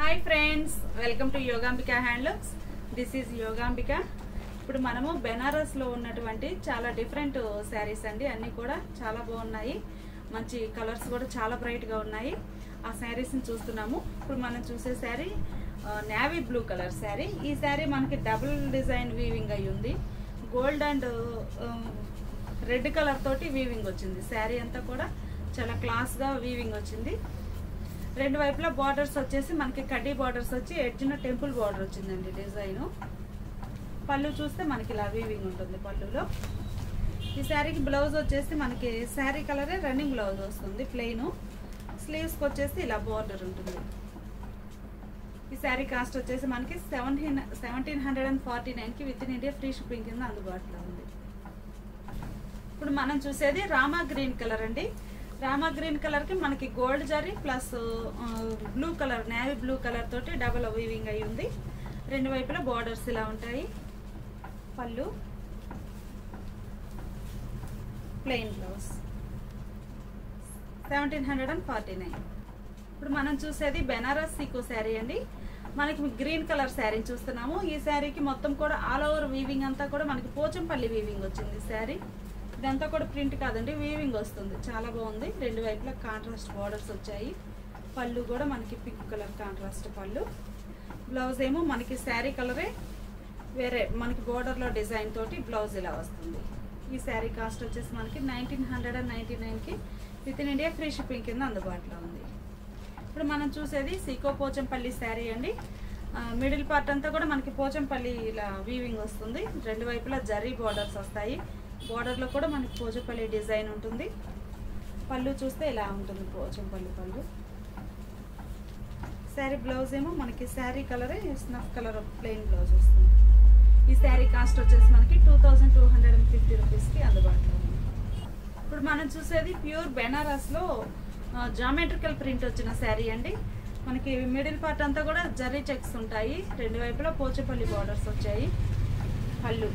hi friends welcome to Yogambika handlooms this is Yogambika ఇప్పుడు మనము బెనారస్లో ఉన్నటువంటి చాలా డిఫరెంట్ శారీస్ అండి అన్నీ కూడా చాలా బాగున్నాయి మంచి కలర్స్ కూడా చాలా బ్రైట్గా ఉన్నాయి ఆ శారీస్ని చూస్తున్నాము ఇప్పుడు మనం చూసే sari navy blue colour sari ఈ శారీ మనకి డబుల్ డిజైన్ వీవింగ్ అయి ఉంది గోల్డ్ అండ్ రెడ్ కలర్ తోటి వీవింగ్ వచ్చింది శారీ అంతా కూడా చాలా క్లాస్గా వీవింగ్ వచ్చింది రెండు వైపులా బార్డర్స్ వచ్చేసి మనకి కడ్డీ బార్డర్స్ వచ్చి ఎడ్జ్న టెంపుల్ బార్డర్ వచ్చిందండి డిజైన్ పళ్ళు చూస్తే మనకి ఇలా వీవింగ్ ఉంటుంది పళ్ళులో ఈ శారీకి బ్లౌజ్ వచ్చేసి మనకి శారీ కలరే రన్నింగ్ బ్లౌజ్ వస్తుంది ప్లెయిన్ స్లీవ్స్కి వచ్చేసి ఇలా బార్డర్ ఉంటుంది ఈ శారీ కాస్ట్ వచ్చేసి మనకి seventeen seventeen hundred and forty నైన్కి with in India free shipping కింద అందుబాటులో ఉంది ఇప్పుడు మనం చూసేది రామా గ్రీన్ కలర్ అండి రామా గ్రీన్ కలర్ కి మనకి gold zari plus blue colour navy blue colour తోటి డబల్ వీవింగ్ అయి ఉంది రెండు వైపులా బార్డర్స్ ఇలా ఉంటాయి పళ్ళు plain blouse seventeen hundred and forty nine ఇప్పుడు మనం చూసేది బెనారస్ సీకో శారీ అండి మనకి గ్రీన్ కలర్ శారీ చూస్తున్నాము ఈ శారీకి మొత్తం కూడా ఆల్ ఓవర్ వీవింగ్ అంతా కూడా మనకి పోచంపల్లి వీవింగ్ వచ్చింది శారీ ఇదంతా కూడా ప్రింట్ కాదండి వీవింగ్ వస్తుంది చాలా బాగుంది రెండు వైపులా కాంట్రాస్ట్ బార్డర్స్ వచ్చాయి పళ్ళు కూడా మనకి పింక్ కలర్ కాంట్రాస్ట్ పళ్ళు బ్లౌజ్ ఏమో మనకి శారీ కలరే వేరే మనకి బోర్డర్లో డిజైన్ తోటి బ్లౌజ్ ఇలా వస్తుంది ఈ శారీ కాస్ట్ వచ్చేసి మనకి నైన్టీన్ హండ్రెడ్ అండ్ నైంటీ నైన్కి with in India free shipping కింద అందుబాటులో ఉంది ఇప్పుడు మనం చూసేది సీకో పోచంపల్లి శారీ అండి మిడిల్ పార్ట్ అంతా కూడా మనకి పోచంపల్లి ఇలా వీవింగ్ వస్తుంది రెండు వైపులా జరీ బార్డర్స్ వస్తాయి బార్డర్లో కూడా మనకి పోచంపల్లి డిజైన్ ఉంటుంది పళ్ళు చూస్తే ఇలా ఉంటుంది పోచంపల్లి పళ్ళు శారీ బ్లౌజ్ ఏమో మనకి శారీ కలరే స్నఫ్ కలర్ ప్లెయిన్ బ్లౌజ్ వస్తుంది ఈ శారీ కాస్ట్ వచ్చేసి మనకి two thousand two hundred and fifty రూపీస్కి అందుబాటులో ఉంది ఇప్పుడు మనం చూసేది ప్యూర్ బెనారస్లో జామెట్రికల్ ప్రింట్ వచ్చిన శారీ అండి మనకి మిడిల్ పార్ట్ అంతా కూడా జరీ చెక్స్ ఉంటాయి రెండు వైపులా పోచపల్లి బార్డర్స్ వచ్చాయి పళ్ళు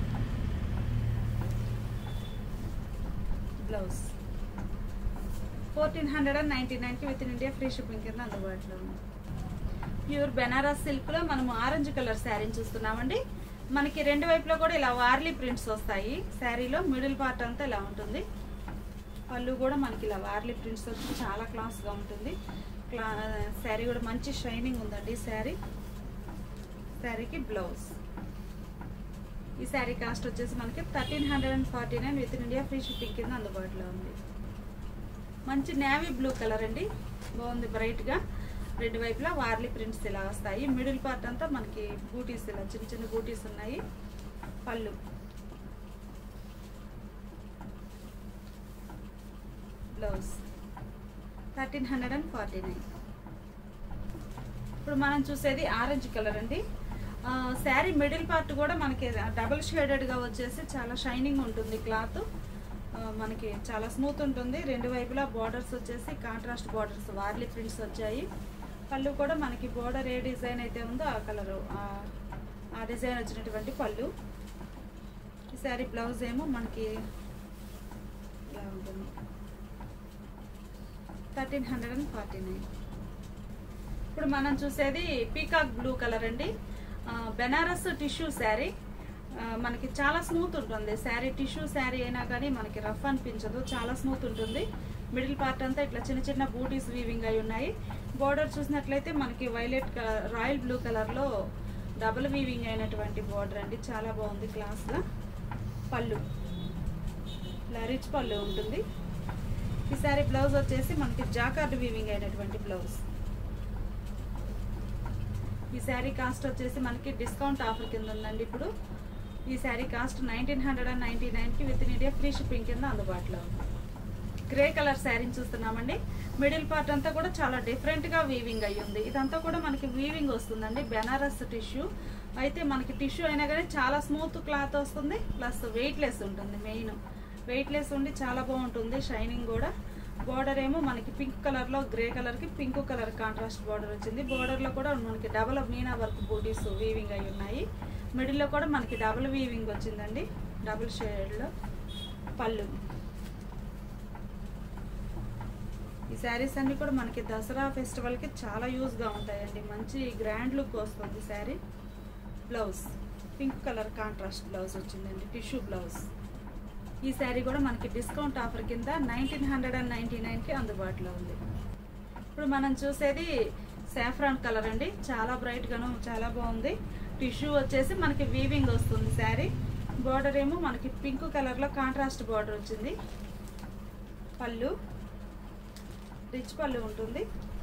blouse fourteen hundred and ninety నైన్కి with in India free shipping కింద అందుబాటులో ఉంది ప్యూర్ బెనారస్ సిల్క్లో మనము ఆరెంజ్ కలర్ శారీని చూస్తున్నామండి మనకి రెండు వైపులో కూడా ఇలా వార్లీ ప్రింట్స్ వస్తాయి శారీలో మిడిల్ పార్ట్ అంతా ఇలా ఉంటుంది పళ్ళు కూడా మనకి ఇలా వార్లీ ప్రింట్స్ వచ్చి చాలా క్లాస్గా ఉంటుంది క్లా శారీ కూడా మంచి షైనింగ్ ఉందండి శారీ శారీకి బ్లౌజ్ ఈ శారీ కాస్ట్ వచ్చేసి మనకి thirteen hundred and forty nine with in India free shipping కింద అందుబాటులో ఉంది మంచి నేవీ బ్లూ కలర్ అండి బాగుంది బ్రైట్గా రెండు వైపులా వార్లీ ప్రింట్స్ ఇలా వస్తాయి మిడిల్ పార్ట్ అంతా మనకి బూటీస్ ఇలా చిన్న చిన్న బూటీస్ ఉన్నాయి పళ్ళు blouse thirteen hundred and forty nine ఇప్పుడు మనం చూసేది ఆరెంజ్ కలర్ అండి శారీ మిడిల్ పార్ట్ కూడా మనకి డబుల్ షేడెడ్గా వచ్చేసి చాలా షైనింగ్ ఉంటుంది క్లాత్ మనకి చాలా స్మూత్ ఉంటుంది రెండు వైపులా బార్డర్స్ వచ్చేసి కాంట్రాస్ట్ బార్డర్స్ వార్లీ ప్రింట్స్ వచ్చాయి పళ్ళు కూడా మనకి బోర్డర్ ఏ డిజైన్ అయితే ఉందో ఆ కలరు ఆ డిజైన్ వచ్చినటువంటి పళ్ళు ఈ శారీ బ్లౌజ్ ఏమో మనకి ఇలా ఉంటుంది thirteen hundred and forty nine ఇప్పుడు మనం చూసేది పీకాక్ బ్లూ కలర్ అండి బెనారస్ టిష్యూ శారీ మనకి చాలా స్మూత్ ఉంటుంది శారీ టిష్యూ శారీ అయినా కానీ మనకి రఫ్ అనిపించదు చాలా స్మూత్ ఉంటుంది మిడిల్ పార్ట్ అంతా ఇట్లా చిన్న చిన్న బూటీస్ వీవింగ్ అయి ఉన్నాయి బోర్డర్ చూసినట్లయితే మనకి వైలెట్ కలర్ రాయల్ బ్లూ కలర్లో డబుల్ వీవింగ్ అయినటువంటి బోర్డర్ అండి చాలా బాగుంది క్లాస్గా పళ్ళు ఇలా రిచ్ పళ్ళు ఉంటుంది ఈ శారీ బ్లౌజ్ వచ్చేసి మనకి జాకార్డ్ వీవింగ్ అయినటువంటి బ్లౌజ్ ఈ శారీ కాస్ట్ వచ్చేసి మనకి డిస్కౌంట్ ఆఫర్ కింద ఉందండి ఇప్పుడు ఈ sari cost nineteen hundred and ninety నైన్కి with in India free shipping కింద అందుబాటులో ఉంది గ్రే కలర్ శారీని చూస్తున్నామండి మిడిల్ పార్ట్ అంతా కూడా చాలా డిఫరెంట్గా వీవింగ్ అయ్యి ఉంది ఇదంతా కూడా మనకి వీవింగ్ వస్తుందండి బెనారస్ టిష్యూ అయితే మనకి టిష్యూ అయినా కానీ చాలా స్మూత్ క్లాత్ వస్తుంది ప్లస్ వెయిట్లెస్ ఉంటుంది మెయిన్ వెయిట్లెస్ ఉండి చాలా బాగుంటుంది షైనింగ్ కూడా బార్డర్ ఏమో మనకి పింక్ కలర్లో గ్రే కలర్కి పింక్ కలర్ కాంట్రాస్ట్ బార్డర్ వచ్చింది బార్డర్లో కూడా మనకి డబల్ మీనా వర్క్ బూటీస్ వీవింగ్ అయి ఉన్నాయి మిడిల్లో కూడా మనకి డబుల్ వీవింగ్ వచ్చిందండి డబుల్ షేడ్లో పళ్ళు ఈ శారీస్ అన్నీ కూడా మనకి దసరా ఫెస్టివల్కి చాలా యూజ్గా ఉంటాయండి మంచి గ్రాండ్ లుక్ వస్తుంది sari blouse pink colour contrast blouse వచ్చిందండి టిష్యూ బ్లౌజ్ ఈ శారీ కూడా మనకి డిస్కౌంట్ ఆఫర్ కింద నైన్టీన్ హండ్రెడ్ అండ్ నైంటీ నైన్కి అందుబాటులో ఉంది ఇప్పుడు మనం చూసేది సాఫ్రాన్ కలర్ అండి చాలా బ్రైట్గాను చాలా బాగుంది టిష్యూ వచ్చేసి మనకి వీవింగ్ వస్తుంది శారీ బార్డర్ ఏమో మనకి పింక్ కలర్లో కాంట్రాస్ట్ బార్డర్ వచ్చింది పళ్ళు రిచ్ పళ్ళు ఉంటుంది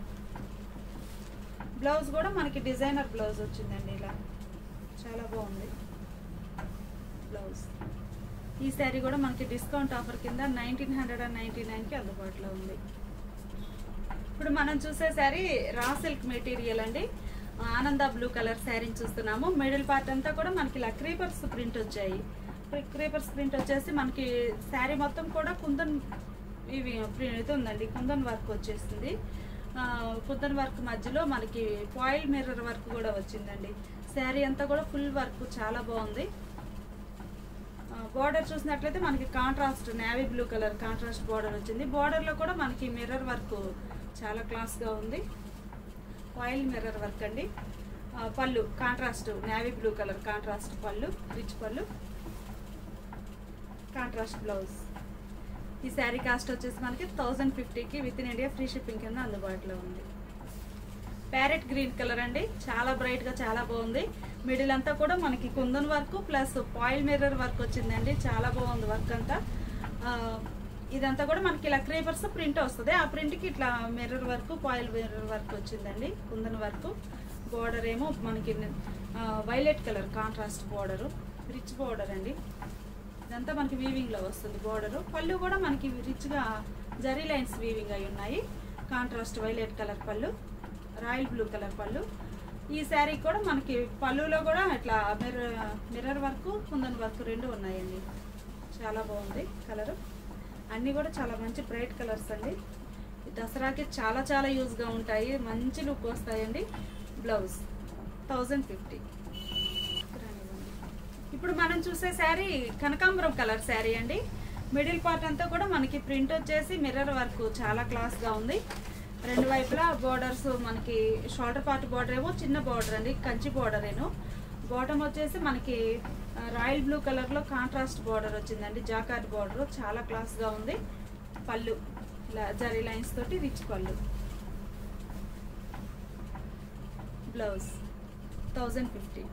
బ్లౌజ్ కూడా మనకి డిజైనర్ బ్లౌజ్ వచ్చిందండి ఇలా చాలా బాగుంది బ్లౌజ్ ఈ శారీ కూడా మనకి డిస్కౌంట్ ఆఫర్ కింద నైన్టీన్ హండ్రెడ్ అండ్ నైంటీ నైన్కి అందుబాటులో ఉంది ఇప్పుడు మనం చూసే శారీ రా సిల్క్ మెటీరియల్ అండి ఆనంద బ్లూ కలర్ శారీని చూస్తున్నాము మిడిల్ పార్ట్ అంతా కూడా మనకి ఇలా క్రీపర్స్ ప్రింట్ వచ్చాయి క్రీపర్స్ ప్రింట్ వచ్చేసి మనకి శారీ మొత్తం కూడా కుందన్ ఇవి ఇది ఉందండి కుందన్ వర్క్ వచ్చేస్తుంది ఆ, కుందన్ వర్క్ మధ్యలో మనకి పాయిల్ మిర్రర్ వర్క్ కూడా వచ్చిందండి శారీ అంతా కూడా ఫుల్ వర్క్ చాలా బాగుంది బార్డర్ చూసినట్లయితే మనకి contrast navy blue colour contrast border వచ్చింది బార్డర్లో కూడా మనకి మిర్రర్ వర్క్ చాలా క్లాస్గా ఉంది ఆయిల్ మిర్రర్ వర్క్ అండి ఆ, పళ్ళు contrast navy blue colour contrast పళ్ళు రిచ్ పళ్ళు కాంట్రాస్ట్ బ్లౌజ్ ఈ శారీ కాస్ట్ వచ్చేసి మనకి థౌజండ్ ఫిఫ్టీకి with in India free shipping కింద అందుబాటులో ఉంది ప్యారెట్ గ్రీన్ కలర్ అండి చాలా బ్రైట్ గా చాలా బాగుంది మిడిల్ అంతా కూడా మనకి kundan work plus foil mirror work వచ్చిందండి చాలా బాగుంది వర్క్ అంతా ఆ, ఇదంతా కూడా మనకి ఇలా క్రేపర్స్ ప్రింట్ వస్తుంది ఆ ప్రింట్ కి ఇట్లా mirror work foil mirror work వచ్చిందండి కుందన్ వర్క్ బార్డర్ ఏమో మనకి violet colour contrast border rich border అండి ఇదంతా మనకి వీవింగ్ లో వస్తుంది బార్డర్ పళ్ళు కూడా మనకి రిచ్ గా జరీ లైన్స్ వీవింగ్ అయి ఉన్నాయి కాంట్రాస్ట్ వైలెట్ కలర్ పళ్ళు రాయల్ బ్లూ కలర్ పళ్ళు ఈ శారీ కూడా మనకి పళ్ళులో కూడా ఇట్లా mirror mirror work kundan work రెండు ఉన్నాయండి చాలా బాగుంది కలర్ అన్నీ కూడా చాలా మంచి బ్రైట్ కలర్స్ అండి ఈ దసరాకి చాలా చాలా యూజ్గా ఉంటాయి మంచి లుక్ వస్తాయండి బ్లౌజ్ థౌజండ్ ఫిఫ్టీ ఇప్పుడు మనం చూసే శారీ కనకాంబరం కలర్ శారీ అండి మిడిల్ పార్ట్ అంతా కూడా మనకి ప్రింట్ వచ్చేసి మిర్రర్ వర్క్ చాలా క్లాస్ గా ఉంది రెండు వైపులా బోర్డర్స్ మనకి షోల్డర్ పార్ట్ బార్డర్ ఏమో చిన్న బార్డర్ అండి కంచి బార్డర్ ఏను బాటమ్ వచ్చేసి మనకి ఆ, రాయల్ బ్లూ కలర్ లో కాంట్రాస్ట్ బార్డర్ వచ్చిందండి జాకార్డ్ బార్డర్ చాలా క్లాస్ గా ఉంది పళ్ళు ఇలా జరీ లైన్స్ తోటి రిచ్ పళ్ళు బ్లౌజ్ థౌజండ్ ఫిఫ్టీ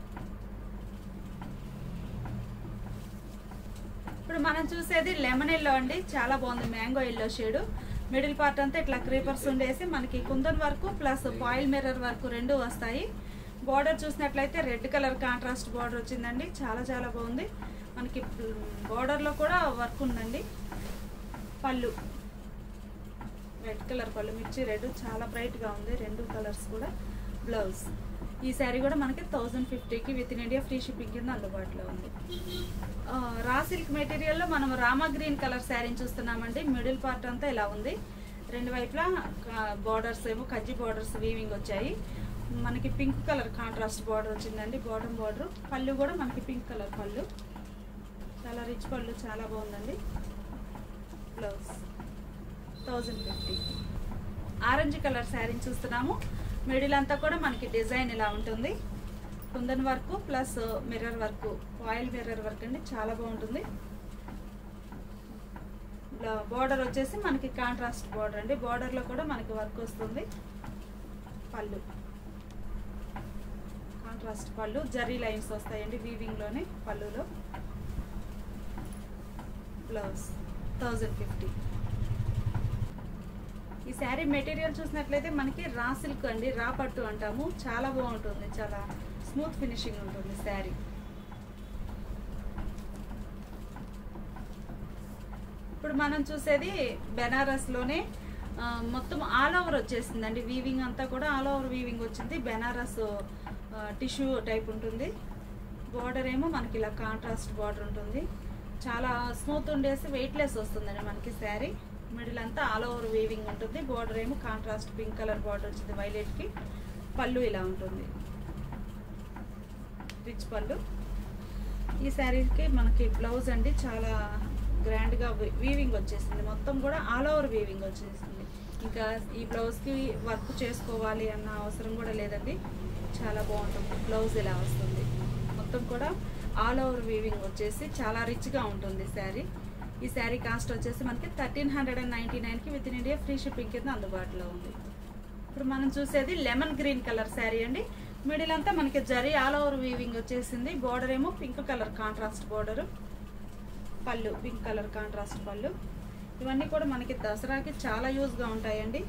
ఇప్పుడు మనం చూసేది లెమన్ ఎల్లో అండి చాలా బాగుంది mango yellow shade middle part అంతా ఇట్లా క్రీపర్స్ ఉండేసి మనకి kundan work plus foil mirror work రెండు వస్తాయి బార్డర్ చూసినట్లయితే రెడ్ కలర్ కాంట్రాస్ట్ బార్డర్ వచ్చిందండి చాలా చాలా బాగుంది మనకి బార్డర్లో కూడా వర్క్ ఉందండి పళ్ళు రెడ్ కలర్ పళ్ళు మిర్చి రెడ్ చాలా బ్రైట్గా ఉంది రెండు కలర్స్ కూడా బ్లౌజ్ ఈ శారీ కూడా మనకి థౌజండ్ ఫిఫ్టీకి with in India free shipping కింద అందుబాటులో ఉంది ఆ, రా సిల్క్ మెటీరియల్లో మనం రామా గ్రీన్ కలర్ శారీని చూస్తున్నామండి మిడిల్ పార్ట్ అంతా ఇలా ఉంది రెండు వైపులా బార్డర్స్ ఏమో కజ్జి బార్డర్స్ వీవింగ్ వచ్చాయి మనకి పింక్ కలర్ కాంట్రాస్ట్ బార్డర్ వచ్చిందండి బాటమ్ బార్డర్ పళ్ళు కూడా మనకి పింక్ కలర్ పళ్ళు చాలా రిచ్ పళ్ళు చాలా బాగుందండి blouse thousand fifty orange colour శారీని చూస్తున్నాము మిడిల్ అంతా కూడా మనకి డిజైన్ ఇలా ఉంటుంది kundan work plus mirror work foil mirror work అండి చాలా బాగుంటుంది బార్డర్ వచ్చేసి మనకి కాంట్రాస్ట్ బార్డర్ అండి బార్డర్లో కూడా మనకి వర్క్ వస్తుంది పళ్ళు కాంట్రాస్ట్ పళ్ళు జరీ లైన్స్ వస్తాయండి వీవింగ్లోనే పళ్ళులో బ్లౌజ్ థౌజండ్ ఫిఫ్టీ ఈ శారీ మెటీరియల్ చూసినట్లయితే మనకి రా సిల్క్ అండి రా పట్టు అంటాము చాలా బాగుంటుంది చాలా స్మూత్ ఫినిషింగ్ ఉంటుంది శారీ ఇప్పుడు మనం చూసేది బెనారస్లోనే ఆ, మొత్తం ఆల్ ఓవర్ వచ్చేసిందండి వీవింగ్ అంతా కూడా ఆల్ ఓవర్ వీవింగ్ వచ్చింది బెనారస్ టిష్యూ టైప్ ఉంటుంది బార్డర్ ఏమో మనకి ఇలా కాంట్రాస్ట్ బార్డర్ ఉంటుంది చాలా స్మూత్ ఉండేసి వెయిట్లెస్ వస్తుందండి మనకి శారీ మిడిల్ అంతా ఆల్ ఓవర్ వీవింగ్ ఉంటుంది బార్డర్ ఏమో కాంట్రాస్ట్ పింక్ కలర్ బార్డర్ వచ్చింది వైలెట్కి పళ్ళు ఇలా ఉంటుంది రిచ్ పళ్ళు ఈ శారీకి మనకి బ్లౌజ్ అండి చాలా గ్రాండ్గా వీవింగ్ వచ్చేసింది మొత్తం కూడా ఆల్ ఓవర్ వీవింగ్ వచ్చేసింది ఇంకా ఈ బ్లౌజ్కి వర్క్ చేసుకోవాలి అన్న అవసరం కూడా లేదండి చాలా బాగుంటుంది బ్లౌజ్ ఇలా వస్తుంది మొత్తం కూడా ఆల్ ఓవర్ వీవింగ్ వచ్చేసి చాలా రిచ్గా ఉంటుంది శారీ ఈ శారీ కాస్ట్ వచ్చేసి మనకి థర్టీన్ హండ్రెడ్ అండ్ నైంటీ నైన్కి with in India free shipping కింద అందుబాటులో ఉంది ఇప్పుడు మనం చూసేది లెమన్ గ్రీన్ కలర్ శారీ అండి మిడిల్ అంతా మనకి జరీ ఆల్ ఓవర్ వీవింగ్ వచ్చేసింది బోర్డర్ ఏమో పింక్ కలర్ కాంట్రాస్ట్ బోర్డరు పళ్ళు పింక్ కలర్ కాంట్రాస్ట్ పళ్ళు ఇవన్నీ కూడా మనకి దసరాకి చాలా యూజ్గా ఉంటాయండి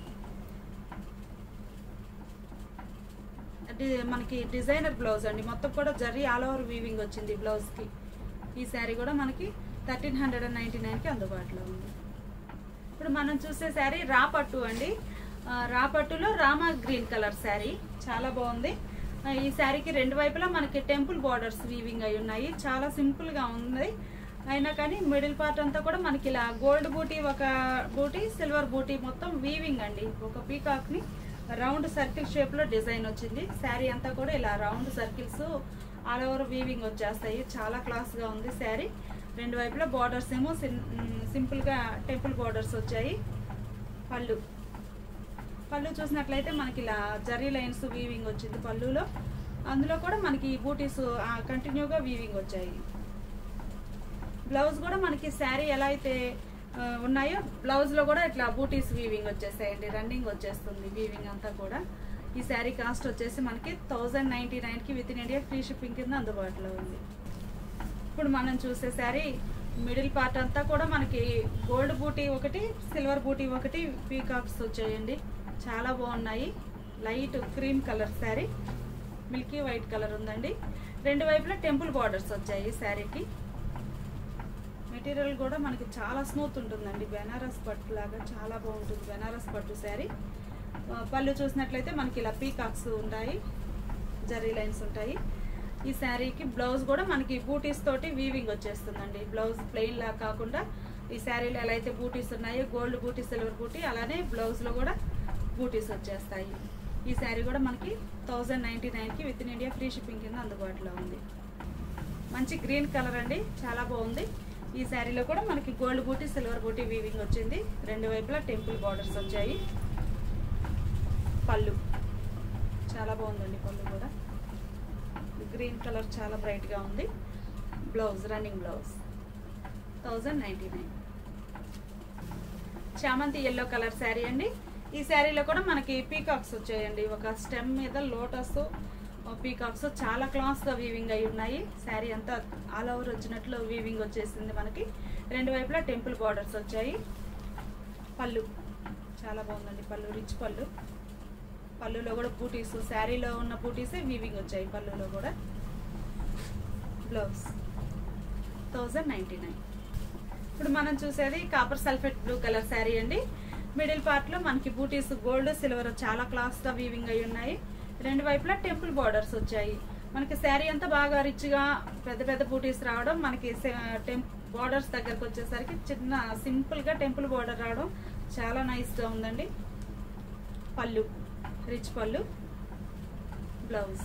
డి- మనకి డిజైనర్ బ్లౌజ్ అండి మొత్తం కూడా జరీ ఆల్ ఓవర్ వీవింగ్ వచ్చింది బ్లౌజ్కి ఈ శారీ కూడా మనకి థర్టీన్ హండ్రెడ్ అండ్ నైంటీ నైన్కి అందుబాటులో ఉంది ఇప్పుడు మనం చూసే శారీ రా పట్టు అండి ఆ, రా పట్టులో రామా గ్రీన్ కలర్ శారీ చాలా బాగుంది ఆ, ఈ శారీకి రెండు వైపులా మనకి టెంపుల్ బార్డర్స్ వీవింగ్ అయి ఉన్నాయి చాలా సింపుల్ గా ఉంది అయినా కానీ మిడిల్ పార్ట్ అంతా కూడా మనకి ఇలా గోల్డ్ బూటీ ఒక బూటీ సిల్వర్ బూటీ మొత్తం వీవింగ్ అండి ఒక పీకాక్ ని రౌండ్ సర్కిల్ షేప్ లో డిజైన్ వచ్చింది శారీ అంతా కూడా ఇలా round circles all over weaving వచ్చేస్తాయి చాలా క్లాస్ గా ఉంది శారీ రెండు వైపులా బార్డర్స్ ఏమో సింపుల్ గా టెంపుల్ బార్డర్స్ వచ్చాయి పళ్ళు పళ్ళు చూసినట్లయితే మనకి ఇలా జరీ లైన్స్ వీవింగ్ వచ్చింది పళ్ళులో అందులో కూడా మనకి బూటీస్ కంటిన్యూగా వీవింగ్ వచ్చాయి బ్లౌజ్ కూడా మనకి శారీ ఎలా అయితే ఆ, ఉన్నాయో బ్లౌజ్ లో కూడా ఇట్లా బూటీస్ వీవింగ్ వచ్చేసాయండి రన్నింగ్ వచ్చేస్తుంది వీవింగ్ అంతా కూడా ఈ శారీ కాస్ట్ వచ్చేసి మనకి థౌజండ్ నైన్టీ కి with in India free shipping కింద అందుబాటులో ఉంది ఇప్పుడు మనం చూసే శారీ మిడిల్ పార్ట్ అంతా కూడా మనకి గోల్డ్ బూటీ ఒకటి సిల్వర్ బూటీ ఒకటి పీకాక్స్ వచ్చాయండి చాలా బాగున్నాయి light cream colour sari milky white colour ఉందండి రెండు వైపులా టెంపుల్ బార్డర్స్ వచ్చాయి ఈ శారీకి మెటీరియల్ కూడా మనకి చాలా స్మూత్ ఉంటుందండి బెనారస్ పట్టు లాగా చాలా బాగుంటుంది బెనారస్ పట్టు శారీ ఆ, పళ్ళు చూసినట్లయితే మనకి ఇలా పీకాక్స్ ఉంటాయి జరీ లైన్స్ ఉంటాయి ఈ శారీకి బ్లౌజ్ కూడా మనకి బూటీస్ తోటి వీవింగ్ వచ్చేస్తుందండి బ్లౌజ్ ప్లెయిన్ లా కాకుండా ఈ శారీలో ఎలా అయితే బూటీస్ ఉన్నాయో గోల్డ్ బూటీ సిల్వర్ బూటీ అలానే బ్లౌజ్లో కూడా బూటీస్ వచ్చేస్తాయి ఈ శారీ కూడా మనకి థౌజండ్ నైంటీ నైన్కి with in India free shipping కింద అందుబాటులో ఉంది మంచి గ్రీన్ కలర్ అండి చాలా బాగుంది ఈ శారీలో కూడా మనకి gold buti silver buti weaving వచ్చింది రెండు వైపులా టెంపుల్ బార్డర్స్ వచ్చాయి పళ్ళు చాలా బాగుందండి పళ్ళు కూడా గ్రీన్ కలర్ చాలా బ్రైట్గా ఉంది blouse running blouse thousand ninety nine చామంతి ఎల్లో కలర్ శారీ అండి ఈ శారీలో కూడా మనకి పీకాక్స్ వచ్చాయండి ఒక స్టెమ్ మీద లోటస్ పీకాక్స్ చాలా క్లాస్ గా వీవింగ్ అయి ఉన్నాయి శారీ అంతా ఆల్ ఓవర్ వచ్చినట్లు వీవింగ్ వచ్చేసింది మనకి రెండు వైపులా టెంపుల్ బార్డర్స్ వచ్చాయి పళ్ళు చాలా బాగుందండి పళ్ళు రిచ్ పళ్ళు పళ్ళులో కూడా బూటీస్ శారీలో ఉన్న బూటీసే వీవింగ్ వచ్చాయి పళ్ళులో కూడా బ్లౌజ్ థౌజండ్ నైంటీ నైన్ ఇప్పుడు మనం చూసేది copper sulphate blue colour sari అండి మిడిల్ పార్ట్ లో మనకి బూటీస్ గోల్డ్ సిల్వర్ చాలా క్లాస్ గా వీవింగ్ అయి ఉన్నాయి రెండు వైపులా టెంపుల్ బార్డర్స్ వచ్చాయి మనకి శారీ అంతా బాగా రిచ్ గా పెద్ద పెద్ద బూటీస్ రావడం మనకి బార్డర్స్ దగ్గరకు వచ్చేసరికి చిన్న సింపుల్ గా టెంపుల్ బార్డర్ రావడం చాలా నైస్ గా ఉందండి పళ్ళు రిచ్ పళ్ళు బ్లౌజ్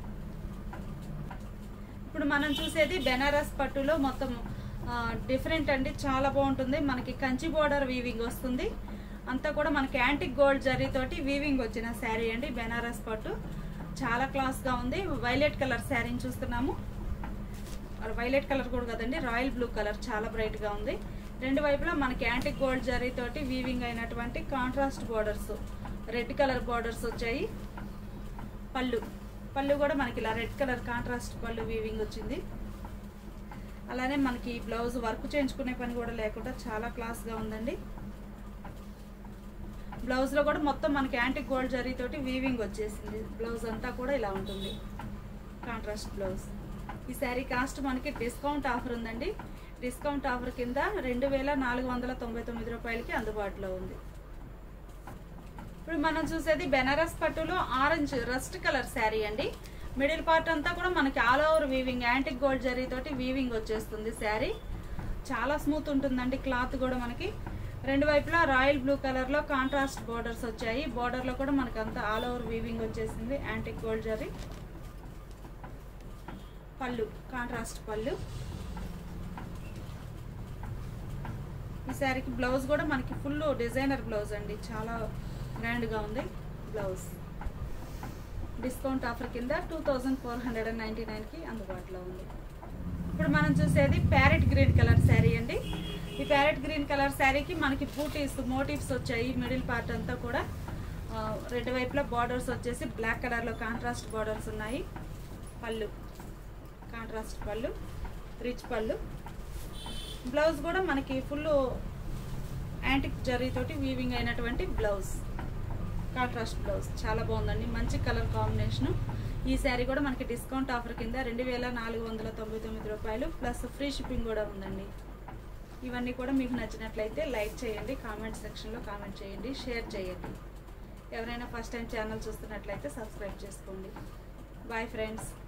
ఇప్పుడు మనం చూసేది బెనారస్ పట్టులో మొత్తం డిఫరెంట్ అండి చాలా బాగుంటుంది మనకి కంచి బోర్డర్ వీవింగ్ వస్తుంది అంతా కూడా మనకి యాంటిక్ గోల్డ్ జరీ తోటి వీవింగ్ వచ్చిన శారీ అండి బెనారస్ పట్టు చాలా క్లాస్ గా ఉంది వైలెట్ కలర్ శారీని చూస్తున్నాము వైలెట్ కలర్ కూడా కదండి రాయల్ బ్లూ కలర్ చాలా బ్రైట్ గా ఉంది రెండు వైపులా మనకి యాంటిక్ గోల్డ్ జరీ తోటి వీవింగ్ అయినటువంటి contrast borders red colour borders వచ్చాయి పళ్ళు పళ్ళు కూడా మనకి ఇలా రెడ్ కలర్ కాంట్రాస్ట్ పళ్ళు వీవింగ్ వచ్చింది అలానే మనకి బ్లౌజ్ వర్క్ చేయించుకునే పని కూడా లేకుండా చాలా క్లాస్ గా ఉందండి బ్లౌజ్ లో కూడా మొత్తం మనకి యాంటిక్ గోల్డ్ జరీ తోటి వీవింగ్ వచ్చేసింది బ్లౌజ్ అంతా కూడా ఇలా ఉంటుంది కాంట్రాస్ట్ బ్లౌజ్ ఈ శారీ కాస్ట్ మనకి డిస్కౌంట్ ఆఫర్ ఉందండి డిస్కౌంట్ ఆఫర్ కింద రెండు వేల నాలుగు వందల తొంభై తొమ్మిది రూపాయలకి అందుబాటులో ఉంది ఇప్పుడు మనం చూసేది బెనారస్ పట్టులో ఆరెంజ్ రస్ట్ కలర్ శారీ అండి మిడిల్ పార్ట్ అంతా కూడా మనకి all over weaving antique gold zari తోటి వీవింగ్ వచ్చేస్తుంది శారీ చాలా స్మూత్ ఉంటుందండి క్లాత్ కూడా మనకి రెండు వైపులా రాయల్ బ్లూ కలర్ లో కాంట్రాస్ట్ బోర్డర్స్ వచ్చాయి బోర్డర్ లో కూడా మనకి అంతా ఆల్ ఓవర్ వీవింగ్ వచ్చేసింది యాంటిక్ గోల్డ్ జరీ పళ్ళు కాంట్రాస్ట్ పళ్ళు ఈ శారీకి బ్లౌజ్ కూడా మనకి ఫుల్ డిజైనర్ బ్లౌజ్ అండి చాలా గ్రాండ్గా ఉంది బ్లౌజ్ డిస్కౌంట్ ఆఫర్ కింద two thousand four hundred and ninety నైన్కి అందుబాటులో ఉంది ఇప్పుడు మనం చూసేది ప్యారెట్ గ్రీన్ కలర్ శారీ అండి ఈ ప్యారెట్ గ్రీన్ కలర్ శారీకి మనకి బూటీస్ మోటివ్స్ వచ్చాయి మిడిల్ పార్ట్ అంతా కూడా ఆ, రెండు వైపులా బార్డర్స్ వచ్చేసి బ్లాక్ కలర్లో కాంట్రాస్ట్ బార్డర్స్ ఉన్నాయి పళ్ళు కాంట్రాస్ట్ పళ్ళు రిచ్ పళ్ళు బ్లౌజ్ కూడా మనకి ఫుల్ యాంటిక్ జరీతోటి వీవింగ్ అయినటువంటి బ్లౌజ్ కాంట్రాస్ట్ బ్లౌజ్ చాలా బాగుందండి మంచి కలర్ కాంబినేషను ఈ శారీ కూడా మనకి డిస్కౌంట్ ఆఫర్ కింద రెండు వేల నాలుగు వందల తొంభై తొమ్మిది రూపాయలు ప్లస్ ఫ్రీ షిప్పింగ్ కూడా ఉందండి ఇవన్నీ కూడా మీకు నచ్చినట్లయితే లైక్ చేయండి కామెంట్ సెక్షన్లో కామెంట్ చేయండి షేర్ చేయండి ఎవరైనా ఫస్ట్ టైం ఛానల్ చూస్తున్నట్లయితే సబ్స్క్రైబ్ చేసుకోండి బాయ్ ఫ్రెండ్స్